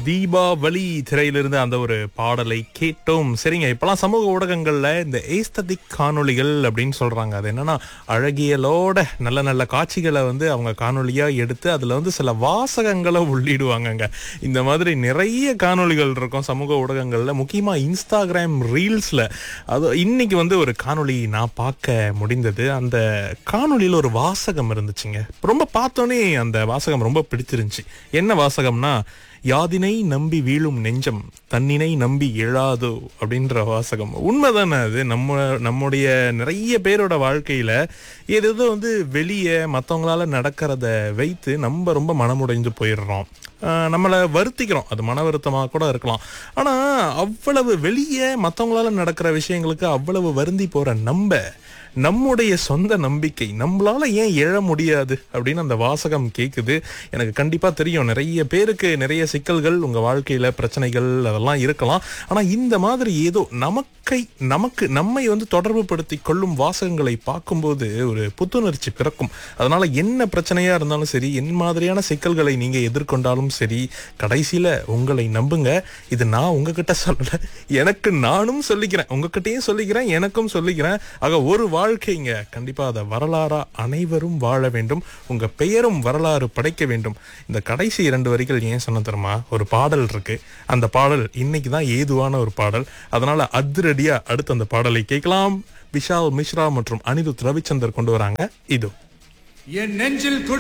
தீபாவளி திரையிலிருந்து அந்த ஒரு பாடலை கேட்டோம் சரிங்க இப்பெல்லாம் சமூக ஊடகங்கள்ல இந்த ஏஸ்தட்டிக் காணொளிகள் அப்படின்னு சொல்றாங்க அது என்னன்னா அழகியலோட நல்ல நல்ல காட்சிகளை வந்து அவங்க காணொளியா எடுத்து அதுல வந்து சில வாசகங்களை உள்ளிடுவாங்கங்க இந்த மாதிரி நிறைய காணொளிகள் இருக்கும் சமூக ஊடகங்கள்ல முக்கியமா இன்ஸ்டாகிராம் ரீல்ஸ்ல அது இன்னைக்கு வந்து ஒரு காணொளி நான் பார்க்க முடிந்தது அந்த காணொளியில ஒரு வாசகம் இருந்துச்சுங்க ரொம்ப பார்த்தோன்னே அந்த வாசகம் ரொம்ப பிடிச்சிருந்துச்சு என்ன வாசகம்னா யாதினை நம்பி வீழும் நெஞ்சம் தன்னினை நம்பி எழாதோ அப்படின்ற வாசகம் உண்மைதானே அது நம்ம நம்முடைய நிறைய பேரோட வாழ்க்கையில ஏதேதோ வந்து வெளியே மற்றவங்களால நடக்கிறத வைத்து நம்ம ரொம்ப மனமுடைஞ்சு போயிடுறோம் ஆஹ் நம்மளை வருத்திக்கிறோம் அது மன வருத்தமாக கூட இருக்கலாம் ஆனா அவ்வளவு வெளியே மற்றவங்களால நடக்கிற விஷயங்களுக்கு அவ்வளவு வருந்தி போற நம்ம நம்முடைய சொந்த நம்பிக்கை நம்மளால ஏன் எழ முடியாது அப்படின்னு அந்த வாசகம் கேக்குது எனக்கு கண்டிப்பா தெரியும் நிறைய பேருக்கு நிறைய சிக்கல்கள் உங்க வாழ்க்கையில பிரச்சனைகள் அதெல்லாம் இருக்கலாம் ஆனா இந்த மாதிரி ஏதோ நமக்கை நமக்கு நம்மை வந்து தொடர்பு படுத்தி கொள்ளும் வாசகங்களை பார்க்கும்போது ஒரு புத்துணர்ச்சி பிறக்கும் அதனால என்ன பிரச்சனையா இருந்தாலும் சரி என் மாதிரியான சிக்கல்களை நீங்க எதிர்கொண்டாலும் சரி கடைசியில உங்களை நம்புங்க இது நான் உங்ககிட்ட சொல்லல எனக்கு நானும் சொல்லிக்கிறேன் உங்ககிட்டயும் சொல்லிக்கிறேன் எனக்கும் சொல்லிக்கிறேன் ஆக ஒரு வாழ்க்கைங்க கண்டிப்பா அதை வரலாறா அனைவரும் வாழ வேண்டும் உங்க பெயரும் வரலாறு படைக்க வேண்டும் இந்த கடைசி இரண்டு வரிகள் ஏன் சொன்ன தெரியுமா ஒரு பாடல் இருக்கு அந்த பாடல் இன்னைக்கு தான் ஏதுவான ஒரு பாடல் அதனால அதிரடியா அடுத்து அந்த பாடலை கேட்கலாம் விஷால் மிஸ்ரா மற்றும் அனிருத் ரவிச்சந்தர் கொண்டு வராங்க இதோ என் நெஞ்சில்